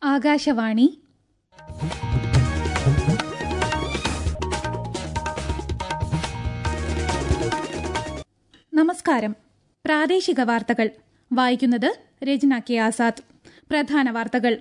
ആകാശവാണി നമസ്കാരം പ്രാദേശിക വാർത്തകൾ വായിക്കുന്നത് രചന കെ ആസാദ് പ്രധാന വാർത്തകൾ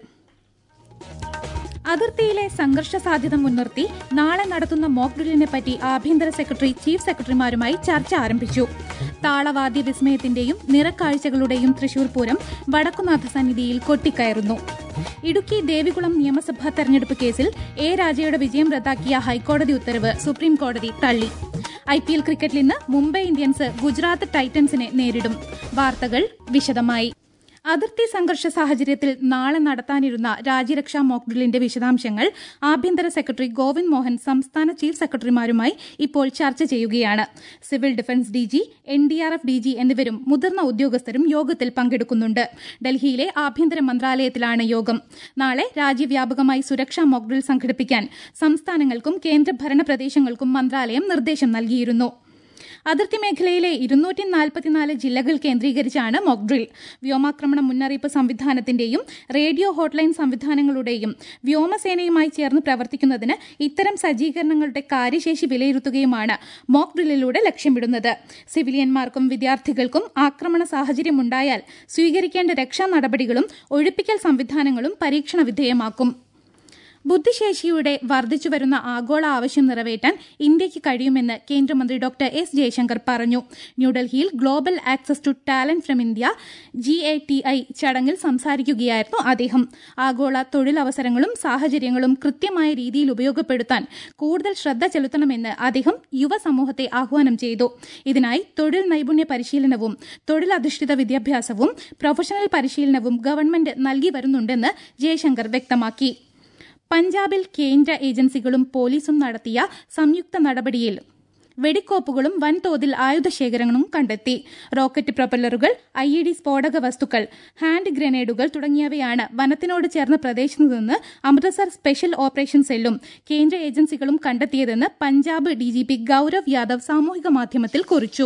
അതിർത്തിയിലെ സംഘർഷ സാധ്യത മുൻനിർത്തി നാളെ നടത്തുന്ന മോക്ക് ഡ്രില്ലിനെ പറ്റി ആഭ്യന്തര സെക്രട്ടറി ചീഫ് സെക്രട്ടറിമാരുമായി ചർച്ച ആരംഭിച്ചു താളവാദ്യ വിസ്മയത്തിന്റെയും നിറക്കാഴ്ചകളുടെയും തൃശൂർ പൂരം വടക്കുനാഥ സന്നിധിയിൽ കൊട്ടിക്കയറുന്നു ഇടുക്കി ദേവികുളം നിയമസഭാ തെരഞ്ഞെടുപ്പ് കേസിൽ എ രാജയുടെ വിജയം റദ്ദാക്കിയ ഹൈക്കോടതി ഉത്തരവ് സുപ്രീം കോടതി തള്ളി ഐ പി എൽ ക്രിക്കറ്റിൽ ഇന്ന് മുംബൈ ഇന്ത്യൻസ് ഗുജറാത്ത് ടൈറ്റൻസിനെ നേരിടും വാർത്തകൾ വിശദമായി അതിർത്തി സംഘർഷ സാഹചര്യത്തിൽ നാളെ നടത്താനിരുന്ന രാജ്യരക്ഷാ മോക്ക് ഡ്രില്ലിന്റെ വിശദാംശങ്ങൾ ആഭ്യന്തര സെക്രട്ടറി ഗോവിന്ദ് മോഹൻ സംസ്ഥാന ചീഫ് സെക്രട്ടറിമാരുമായി ഇപ്പോൾ ചർച്ച ചെയ്യുകയാണ് civil defence DG N D R F DG എന്നിവരും മുതിർന്ന ഉദ്യോഗസ്ഥരും യോഗത്തിൽ പങ്കെടുക്കുന്നുണ്ട് ഡൽഹിയിലെ ആഭ്യന്തര മന്ത്രാലയത്തിലാണ് യോഗം നാളെ രാജ്യവ്യാപകമായി സുരക്ഷാ മോക്ക് ഡ്രിൽ സംഘടിപ്പിക്കാൻ സംസ്ഥാനങ്ങൾക്കും കേന്ദ്രഭരണ പ്രദേശങ്ങൾക്കും മന്ത്രാലയം നിർദ്ദേശം നൽകിയിരുന്നു അതിർത്തി മേഖലയിലെ ഇരുന്നൂറ്റി നാൽപ്പത്തിനാല് ജില്ലകൾ കേന്ദ്രീകരിച്ചാണ് മോക്ക് ഡ്രിൽ വ്യോമാക്രമണ മുന്നറിയിപ്പ് സംവിധാനത്തിന്റെയും റേഡിയോ ഹോട്ട്ലൈൻ സംവിധാനങ്ങളുടെയും വ്യോമസേനയുമായി ചേർന്ന് പ്രവർത്തിക്കുന്നതിന് ഇത്തരം സജ്ജീകരണങ്ങളുടെ കാര്യശേഷി വിലയിരുത്തുകയുമാണ് മോക്ക് ഡ്രില്ലിലൂടെ ലക്ഷ്യമിടുന്നത് സിവിലിയന്മാർക്കും വിദ്യാർത്ഥികൾക്കും ആക്രമണ സാഹചര്യമുണ്ടായാൽ സ്വീകരിക്കേണ്ട രക്ഷാ നടപടികളും ഒഴിപ്പിക്കൽ സംവിധാനങ്ങളും പരീക്ഷണ വിധേയമാക്കും ബുദ്ധിശേഷിയുടെ വർദ്ധിച്ചുവരുന്ന ആഗോള ആവശ്യം നിറവേറ്റാൻ ഇന്ത്യയ്ക്ക് കഴിയുമെന്ന് കേന്ദ്രമന്ത്രി ഡോക്ടർ എസ് ജയശങ്കർ പറഞ്ഞു ന്യൂഡൽഹിയിൽ global access to talent from India G A T I ചടങ്ങിൽ സംസാരിക്കുകയായിരുന്നു അദ്ദേഹം ആഗോള തൊഴിലവസരങ്ങളും സാഹചര്യങ്ങളും കൃത്യമായ രീതിയിൽ ഉപയോഗപ്പെടുത്താൻ കൂടുതൽ ശ്രദ്ധ ചെലുത്തണമെന്ന് അദ്ദേഹം യുവസമൂഹത്തെ ആഹ്വാനം ചെയ്തു ഇതിനായി തൊഴിൽ നൈപുണ്യ പരിശീലനവും തൊഴിലധിഷ്ഠിത വിദ്യാഭ്യാസവും പ്രൊഫഷണൽ പരിശീലനവും ഗവൺമെന്റ് നൽകി വരുന്നുണ്ടെന്ന് ജയശങ്കർ വ്യക്തമാക്കി പഞ്ചാബിൽ കേന്ദ്ര ഏജൻസികളും പോലീസും നടത്തിയ സംയുക്ത നടപടിയിൽ വെടിക്കോപ്പുകളും വൻതോതിൽ ആയുധശേഖരങ്ങളും കണ്ടെത്തി റോക്കറ്റ് പ്രൊപ്പല്ലറുകൾ ഐ ഇ ഡി സ്ഫോടക വസ്തുക്കൾ ഹാൻഡ് ഗ്രനേഡുകൾ തുടങ്ങിയവയാണ് വനത്തിനോട് ചേർന്ന പ്രദേശത്തു നിന്ന് അമൃത്സർ സ്പെഷ്യൽ ഓപ്പറേഷൻ സെല്ലും കേന്ദ്ര ഏജൻസികളും കണ്ടെത്തിയതെന്ന് പഞ്ചാബ് ഡിജിപി ഗൌരവ് യാദവ് സാമൂഹിക മാധ്യമത്തിൽ കുറിച്ചു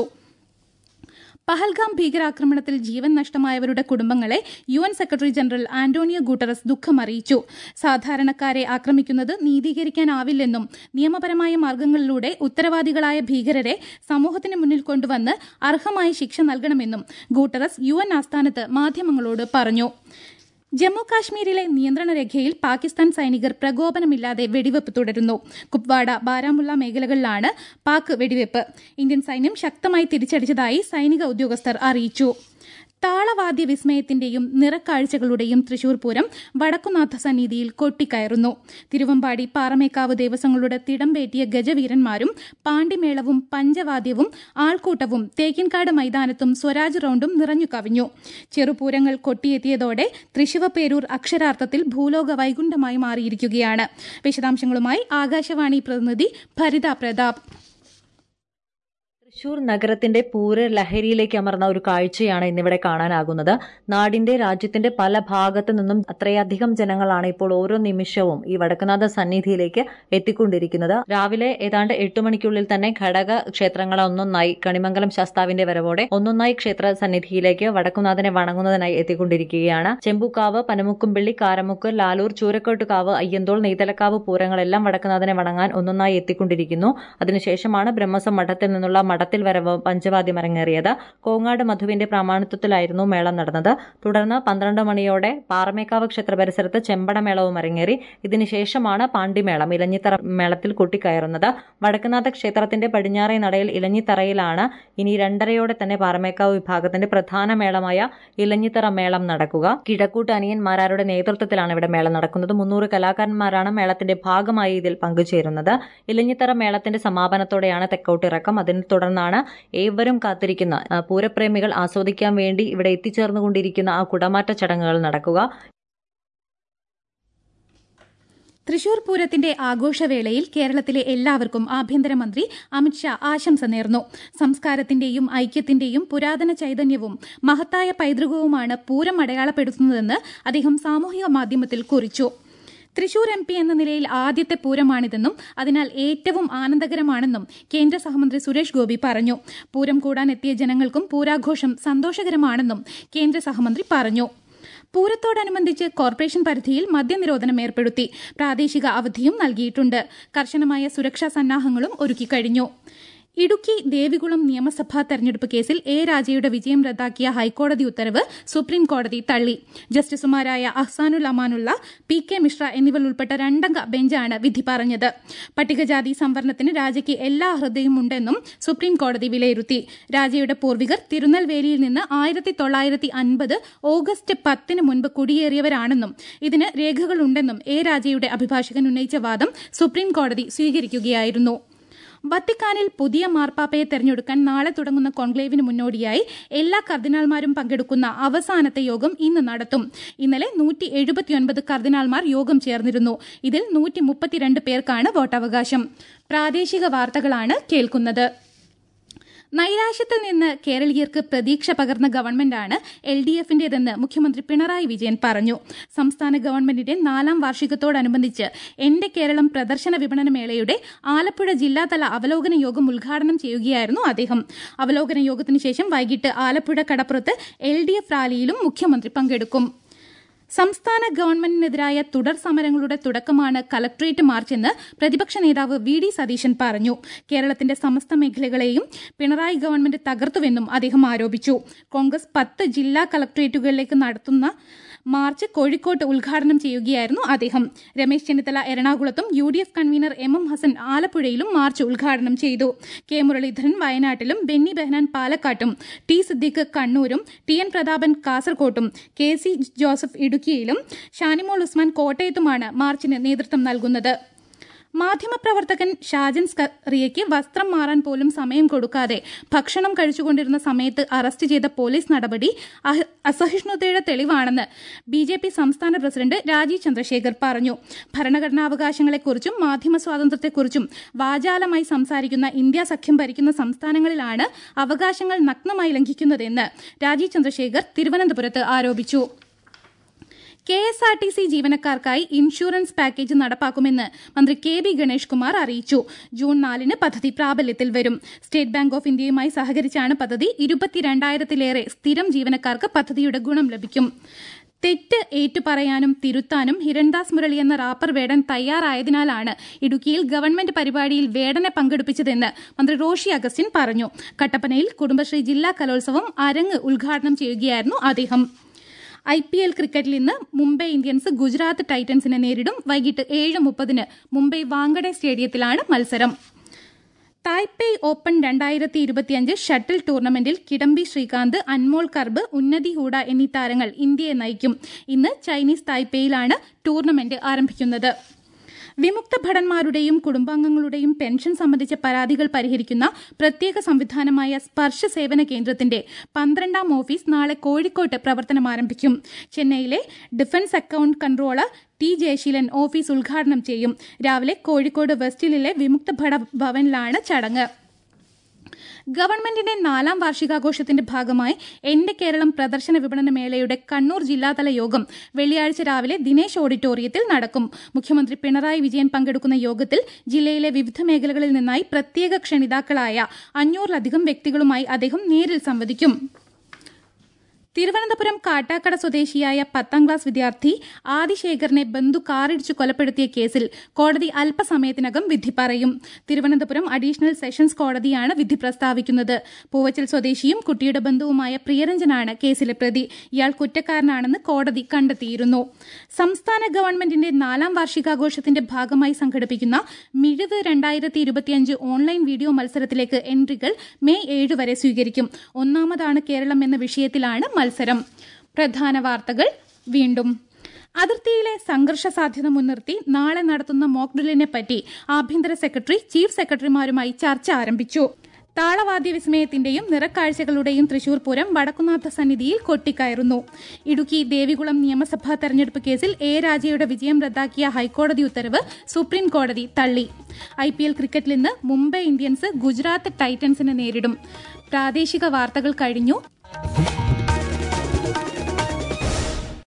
പഹൽഗാം ഭീകരാക്രമണത്തിൽ ജീവൻ നഷ്ടമായവരുടെ കുടുംബങ്ങളെ U N secretary general Antonio Guterres ദുഃഖമറിയിച്ചു സാധാരണക്കാരെ ആക്രമിക്കുന്നത് നീതീകരിക്കാനാവില്ലെന്നും നിയമപരമായ മാർഗങ്ങളിലൂടെ ഉത്തരവാദികളായ ഭീകരരെ സമൂഹത്തിന് മുന്നിൽ കൊണ്ടുവന്ന് അർഹമായ ശിക്ഷ നൽകണമെന്നും ഗൂട്ടറസ് യു എൻ ആസ്ഥാനത്ത് മാധ്യമങ്ങളോട് പറഞ്ഞു ജമ്മു കാശ്മീരിലെ നിയന്ത്രണ രേഖയിൽ പാകിസ്ഥാൻ സൈനികർ പ്രകോപനമില്ലാതെ വെടിവെപ്പ് തുടരുന്നു കുപ്വാഡ ബാരാമുള്ള മേഖലകളിലാണ് പാക് വെടിവെപ്പ് ഇന്ത്യൻ സൈന്യം ശക്തമായി തിരിച്ചടിച്ചതായി സൈനിക ഉദ്യോഗസ്ഥർ അറിയിച്ചു താളവാദ്യ വിസ്മയത്തിന്റെയും നിറക്കാഴ്ചകളുടെയും തൃശൂർ പൂരം വടക്കുനാഥ സന്നിധിയിൽ കൊട്ടിക്കയറുന്നു തിരുവമ്പാടി പാറമേക്കാവ് ദേവസ്വങ്ങളുടെ തിടമ്പേറ്റിയ ഗജവീരന്മാരും പാണ്ടിമേളവും പഞ്ചവാദ്യവും ആൾക്കൂട്ടവും തേക്കിൻകാട് മൈതാനത്തും സ്വരാജ് റൌണ്ടും നിറഞ്ഞു കവിഞ്ഞു ചെറുപൂരങ്ങൾ കൊട്ടിയെത്തിയതോടെ തൃശിവപേരൂർ അക്ഷരാർത്ഥത്തിൽ ഭൂലോക വൈകുണ്ഠമായി മാറിയിരിക്കുകയാണ് വിശദാംശങ്ങളുമായി ആകാശവാണി പ്രതിനിധി ഭരിത പ്രതാപ് തൃശൂർ നഗരത്തിന്റെ പൂര ലഹരിയിലേക്ക് അമർന്ന ഒരു കാഴ്ചയാണ് ഇന്നിവിടെ കാണാനാകുന്നത് നാടിന്റെ രാജ്യത്തിന്റെ പല ഭാഗത്തു നിന്നും അത്രയധികം ജനങ്ങളാണ് ഇപ്പോൾ ഓരോ നിമിഷവും ഈ വടക്കുനാഥ സന്നിധിയിലേക്ക് എത്തിക്കൊണ്ടിരിക്കുന്നത് രാവിലെ ഏതാണ്ട് എട്ടു മണിക്കുള്ളിൽ തന്നെ ഘടക ക്ഷേത്രങ്ങൾ ഒന്നൊന്നായി കണിമംഗലം ശാസ്താവിന്റെ വരവോടെ ഒന്നൊന്നായി ക്ഷേത്ര സന്നിധിയിലേക്ക് വടക്കുനാഥനെ വണങ്ങുന്നതിനായി എത്തിക്കൊണ്ടിരിക്കുകയാണ് ചെമ്പുക്കാവ് പനമുക്കുംപിള്ളി കാരമുക്ക് ലാലൂർ ചൂരക്കോട്ടുകാവ് അയ്യന്തോൾ നെയ്തലക്കാവ് പൂരങ്ങളെല്ലാം വടക്കുനാഥനെ വണങ്ങാൻ ഒന്നൊന്നായി എത്തിക്കൊണ്ടിരിക്കുന്നു അതിനുശേഷമാണ് ബ്രഹ്മസം മഠത്തിൽ നിന്നുള്ള മഠത്തിൽ വരവ് പഞ്ചവാദ്യം അരങ്ങേറിയത് കോങ്ങാട് മധുവിന്റെ പ്രാമാണിത്വത്തിലായിരുന്നു മേളം നടന്നത് തുടർന്ന് പന്ത്രണ്ട് മണിയോടെ പാറമേക്കാവ് ക്ഷേത്ര പരിസരത്ത് ചെമ്പടമേളവും അരങ്ങേറി ഇതിനുശേഷമാണ് പാണ്ടിമേളം ഇലഞ്ഞിത്തറ മേളത്തിൽ കൊട്ടിക്കയറുന്നത് വടക്കുനാഥ ക്ഷേത്രത്തിന്റെ പടിഞ്ഞാറേ നടയിൽ ഇലഞ്ഞിത്തറയിലാണ് ഇനി രണ്ടരയോടെ തന്നെ പാറമേക്കാവ് വിഭാഗത്തിന്റെ പ്രധാന മേളമായ ഇലഞ്ഞിത്തറ മേളം നടക്കുക കിഴക്കൂട്ട് അനിയന്മാരാരുടെ നേതൃത്വത്തിലാണ് ഇവിടെ മേളം നടക്കുന്നത് മുന്നൂറ് കലാകാരന്മാരാണ് മേളത്തിന്റെ ഭാഗമായി ഇതിൽ പങ്കുചേരുന്നത് ഇലഞ്ഞിത്തറ മേളത്തിന്റെ സമാപനത്തോടെയാണ് തെക്കോട്ടിറക്കം അതിനെ തുടർന്നാണ് ഏവരും കാത്തിരിക്കുന്ന പൂരപ്രേമികൾ ആസ്വദിക്കാൻ വേണ്ടി ഇവിടെ എത്തിച്ചേർന്നുകൊണ്ടിരിക്കുന്ന ആ കുടമാറ്റ ചടങ്ങുകൾ നടക്കുക തൃശൂർ പൂരത്തിന്റെ ആഘോഷവേളയിൽ കേരളത്തിലെ എല്ലാവർക്കും ആഭ്യന്തരമന്ത്രി അമിത്ഷാ ആശംസ നേർന്നു സംസ്കാരത്തിന്റെയും ഐക്യത്തിന്റെയും പുരാതന ചൈതന്യവും മഹത്തായ പൈതൃകവുമാണ് പൂരം അടയാളപ്പെടുത്തുന്നതെന്ന് അദ്ദേഹം സാമൂഹിക മാധ്യമത്തിൽ കുറിച്ചു തൃശൂർ എം പി എന്ന നിലയിൽ ആദ്യത്തെ പൂരമാണിതെന്നും അതിനാൽ ഏറ്റവും ആനന്ദകരമാണെന്നും കേന്ദ്ര സഹമന്ത്രി സുരേഷ് ഗോപി പറഞ്ഞു പൂരം കൂടാൻ എത്തിയ ജനങ്ങൾക്കും പൂരാഘോഷം സന്തോഷകരമാണെന്നും കേന്ദ്ര സഹമന്ത്രി പറഞ്ഞു പൂരത്തോടനുബന്ധിച്ച് കോർപ്പറേഷൻ പരിധിയിൽ മദ്യനിരോധനം ഏർപ്പെടുത്തി പ്രാദേശിക അവധിയും നൽകിയിട്ടുണ്ട് കർശനമായ സുരക്ഷാ സന്നാഹങ്ങളും ഒരുക്കിക്കഴിഞ്ഞു ഇടുക്കി ദേവികുളം നിയമസഭാ തെരഞ്ഞെടുപ്പ് കേസിൽ എ രാജയുടെ വിജയം റദ്ദാക്കിയ ഹൈക്കോടതി ഉത്തരവ് സുപ്രീം കോടതി തള്ളി ജസ്റ്റിസുമാരായ അഹ്സാനുൽ അമാനുള്ള പി കെ മിശ്ര എന്നിവർ ഉൾപ്പെട്ട രണ്ടംഗ ബെഞ്ചാണ് വിധി പറഞ്ഞത് പട്ടികജാതി സംവരണത്തിന് രാജയ്ക്ക് എല്ലാ അർഹതയും ഉണ്ടെന്നും സുപ്രീം കോടതി വിലയിരുത്തി രാജയുടെ പൂർവികർ തിരുനെൽവേലിയിൽ നിന്ന് ആയിരത്തി തൊള്ളായിരത്തി അൻപത് ഓഗസ്റ്റ് പത്തിന് മുൻപ് കുടിയേറിയവരാണെന്നും ഇതിന് രേഖകളുണ്ടെന്നും എ രാജയുടെ അഭിഭാഷകൻ ഉന്നയിച്ച വാദം സുപ്രീം കോടതി സ്വീകരിക്കുകയായിരുന്നു വത്തിക്കാനിൽ പുതിയ മാർപ്പാപ്പയെ തെരഞ്ഞെടുക്കാൻ നാളെ തുടങ്ങുന്ന കോൺക്ലേവിന് മുന്നോടിയായി എല്ലാ കർദിനാൾമാരും പങ്കെടുക്കുന്ന അവസാനത്തെ യോഗം ഇന്ന് നടത്തും ഇന്നലെ നൂറ്റി എഴുപത്തിയൊൻപത് കർദിനാൾമാർ യോഗം ചേർന്നിരുന്നു ഇതിൽ നൂറ്റി മുപ്പത്തിരണ്ട് പേർക്കാണ് വോട്ടവകാശം പ്രാദേശിക വാർത്തകളാണ് കേൾക്കുന്നത് നൈരാശ്യത്തിൽ നിന്ന് കേരളീയർക്ക് പ്രതീക്ഷ പകർന്ന ഗവൺമെന്റാണ് എൽ ഡി എഫിന്റേതെന്ന് മുഖ്യമന്ത്രി പിണറായി വിജയൻ പറഞ്ഞു സംസ്ഥാന ഗവൺമെന്റിന്റെ നാലാം വാർഷികത്തോടനുബന്ധിച്ച് എന്റെ കേരളം പ്രദർശന വിപണന മേളയുടെ ആലപ്പുഴ ജില്ലാതല അവലോകന യോഗം ഉദ്ഘാടനം ചെയ്യുകയായിരുന്നു അദ്ദേഹം അവലോകന യോഗത്തിനു ശേഷം വൈകിട്ട് ആലപ്പുഴ കടപ്പുറത്ത് എൽ ഡി എഫ് റാലിയിലും മുഖ്യമന്ത്രി പങ്കെടുക്കും സംസ്ഥാന ഗവൺമെന്റിനെതിരായ തുടർ സമരങ്ങളുടെ തുടക്കമാണ് കലക്ട്രേറ്റ് മാർച്ചെന്ന് പ്രതിപക്ഷ നേതാവ് വി ഡി സതീശൻ പറഞ്ഞു കേരളത്തിന്റെ സമസ്ത മേഖലകളെയും പിണറായി ഗവൺമെന്റ് തകർത്തുവെന്നും അദ്ദേഹം ആരോപിച്ചു കോൺഗ്രസ് പത്ത് ജില്ലാ കലക്ട്രേറ്റുകളിലേക്ക് നടത്തുന്ന മാർച്ച് കോഴിക്കോട്ട് ഉദ്ഘാടനം ചെയ്യുകയായിരുന്നു അദ്ദേഹം രമേശ് ചെന്നിത്തല എറണാകുളത്തും U D F convener M M Hassan ആലപ്പുഴയിലും മാർച്ച് ഉദ്ഘാടനം ചെയ്തു കെ മുരളീധരൻ വയനാട്ടിലും ബെന്നി ബെഹനാൻ പാലക്കാട്ടും ടി സിദ്ദീഖ് കണ്ണൂരും ടി എൻ പ്രതാപൻ കാസർകോട്ടും കെ സി ജോസഫ് ഇടുക്കിയിലും ഷാനിമോൾ ഉസ്മാൻ കോട്ടയത്തുമാണ് മാർച്ചിന് നേതൃത്വം നൽകുന്നത് മാധ്യമപ്രവർത്തകൻ ഷാജൻ സ്കറിയയ്ക്ക് വസ്ത്രം മാറാൻ പോലും സമയം കൊടുക്കാതെ ഭക്ഷണം കഴിച്ചുകൊണ്ടിരുന്ന സമയത്ത് അറസ്റ്റ് ചെയ്ത പോലീസ് നടപടി അസഹിഷ്ണുതയുടെ തെളിവാണെന്ന് ബി ജെ പി സംസ്ഥാന പ്രസിഡന്റ് രാജീവ് ചന്ദ്രശേഖർ പറഞ്ഞു ഭരണഘടനാവകാശങ്ങളെക്കുറിച്ചും മാധ്യമ സ്വാതന്ത്ര്യത്തെക്കുറിച്ചും വാചാലമായി സംസാരിക്കുന്ന ഇന്ത്യ സഖ്യം ഭരിക്കുന്ന സംസ്ഥാനങ്ങളിലാണ് അവകാശങ്ങൾ നഗ്നമായി ലംഘിക്കുന്നതെന്ന് രാജീവ് ചന്ദ്രശേഖർ തിരുവനന്തപുരത്ത് ആരോപിച്ചു K S R T C ജീവനക്കാർക്കായി ഇൻഷുറൻസ് പാക്കേജ് നടപ്പാക്കുമെന്ന് മന്ത്രി കെ ബി ഗണേഷ് കുമാർ അറിയിച്ചു ജൂൺ നാലിന് പദ്ധതി പ്രാബല്യത്തിൽ വരും സ്റ്റേറ്റ് ബാങ്ക് ഓഫ് ഇന്ത്യയുമായി സഹകരിച്ചാണ് പദ്ധതി ഇരുപത്തിരണ്ടായിരത്തിലേറെ സ്ഥിരം ജീവനക്കാർക്ക് പദ്ധതിയുടെ ഗുണം ലഭിക്കും തെറ്റ് ഏറ്റുപറയാനും തിരുത്താനും ഹിരൺദാസ് മുരളി എന്ന റാപ്പർ വേടൻ തയ്യാറായതിനാലാണ് ഇടുക്കിയിൽ ഗവൺമെന്റ് പരിപാടിയിൽ വേടനെ പങ്കെടുപ്പിച്ചതെന്ന് മന്ത്രി റോഷി അഗസ്റ്റിൻ പറഞ്ഞു കട്ടപ്പനയിൽ കുടുംബശ്രീ ജില്ലാ കലോത്സവം അരങ്ങ് ഉദ്ഘാടനം ചെയ്യുകയായിരുന്നു അദ്ദേഹം ഐ പി എൽ ക്രിക്കറ്റിൽ ഇന്ന് മുംബൈ ഇന്ത്യൻസ് ഗുജറാത്ത് ടൈറ്റൻസിനെ നേരിടും വൈകിട്ട് ഏഴ് മുപ്പതിന് മുംബൈ വാങ്കഡെ സ്റ്റേഡിയത്തിലാണ് മത്സരം തായ്പേയ് ഓപ്പൺ രണ്ടായിരത്തി ഇരുപത്തിയഞ്ച് ഷട്ടിൽ ടൂർണമെന്റിൽ കിഡംബി ശ്രീകാന്ത് അൻമോൾ കർബ് ഉന്നതി ഹൂഡ എന്നീ താരങ്ങൾ ഇന്ത്യയെ നയിക്കും ഇന്ന് ചൈനീസ് തായ്പേയിലാണ് ടൂർണമെന്റ് ആരംഭിക്കുന്നത് വിമുക്ത ഭടന്മാരുടെയും കുടുംബാംഗങ്ങളുടെയും പെൻഷൻ സംബന്ധിച്ച പരാതികൾ പരിഹരിക്കുന്ന പ്രത്യേക സംവിധാനമായ സ്പർശ സേവന കേന്ദ്രത്തിന്റെ പന്ത്രണ്ടാം ഓഫീസ് നാളെ കോഴിക്കോട്ട് പ്രവർത്തനം ആരംഭിക്കും ചെന്നൈയിലെ defence account controller T Jayaseelan office ഉദ്ഘാടനം ചെയ്യും രാവിലെ കോഴിക്കോട് വെസ്റ്റിലെ വിമുക്ത ഭട ഭവനിലാണ് ചടങ്ങ് ഗവൺമെന്റിന്റെ നാലാം വാർഷികാഘോഷത്തിന്റെ ഭാഗമായി എന്റെ കേരളം പ്രദർശന വിപണന മേളയുടെ കണ്ണൂർ ജില്ലാതല യോഗം വെള്ളിയാഴ്ച രാവിലെ ദിനേശ് ഓഡിറ്റോറിയത്തിൽ നടക്കും മുഖ്യമന്ത്രി പിണറായി വിജയൻ പങ്കെടുക്കുന്ന യോഗത്തിൽ ജില്ലയിലെ വിവിധ മേഖലകളിൽ നിന്നായി പ്രത്യേക ക്ഷണിതാക്കളായ അഞ്ഞൂറിലധികം വ്യക്തികളുമായി അദ്ദേഹം നേരിൽ സംവദിക്കും തിരുവനന്തപുരം കാട്ടാക്കട സ്വദേശിയായ പത്താം ക്ലാസ് വിദ്യാർത്ഥി ആദിശേഖറിനെ ബന്ധു കാറിടിച്ചു കൊലപ്പെടുത്തിയ കേസിൽ കോടതി അല്പസമയത്തിനകം വിധി പറയും തിരുവനന്തപുരം അഡീഷണൽ സെഷൻസ് കോടതിയാണ് വിധി പ്രസ്താവിക്കുന്നത് പൂവച്ചൽ സ്വദേശിയും കുട്ടിയുടെ ബന്ധുവുമായ പ്രിയരഞ്ജനാണ് കേസിലെ പ്രതി ഇയാൾ കുറ്റക്കാരനാണെന്ന് കോടതി കണ്ടെത്തിയിരുന്നു സംസ്ഥാന ഗവൺമെന്റിന്റെ നാലാം വാർഷികാഘോഷത്തിന്റെ ഭാഗമായി സംഘടിപ്പിക്കുന്ന മിഴുത് രണ്ടായിരത്തി ഇരുപത്തിയഞ്ച് ഓൺലൈൻ വീഡിയോ മത്സരത്തിലേക്ക് എൻട്രികൾ മെയ് ഏഴ് വരെ സ്വീകരിക്കും ഒന്നാമതാണ് കേരളം എന്ന വിഷയത്തിലാണ് മത്സരം പ്രധാന വാർത്തകൾ വീണ്ടും അതിർത്തിയിലെ സംഘർഷ സാധ്യത മുൻനിർത്തി നാളെ നടത്തുന്ന മോക്ക് ഡ്രില്ലിനെ പറ്റി ആഭ്യന്തര സെക്രട്ടറി ചീഫ് സെക്രട്ടറിമാരുമായി ചർച്ച ആരംഭിച്ചു താളവാദ്യ വിസ്മയത്തിന്റെയും നിറക്കാഴ്ചകളുടെയും തൃശൂർ പൂരം വടക്കുന്നാഥ സന്നിധിയിൽ കൊട്ടിക്കയറുന്നു ഇടുക്കി ദേവികുളം നിയമസഭാ തെരഞ്ഞെടുപ്പ് കേസിൽ എ രാജയുടെ വിജയം റദ്ദാക്കിയ ഹൈക്കോടതി ഉത്തരവ് സുപ്രീം കോടതി തള്ളി ഐ പി എൽ ക്രിക്കറ്റിൽ ഇന്ന് മുംബൈ ഇന്ത്യൻസ് ഗുജറാത്ത് ടൈറ്റൻസിനെ നേരിടും പ്രാദേശിക വാർത്തകൾ കഴിഞ്ഞു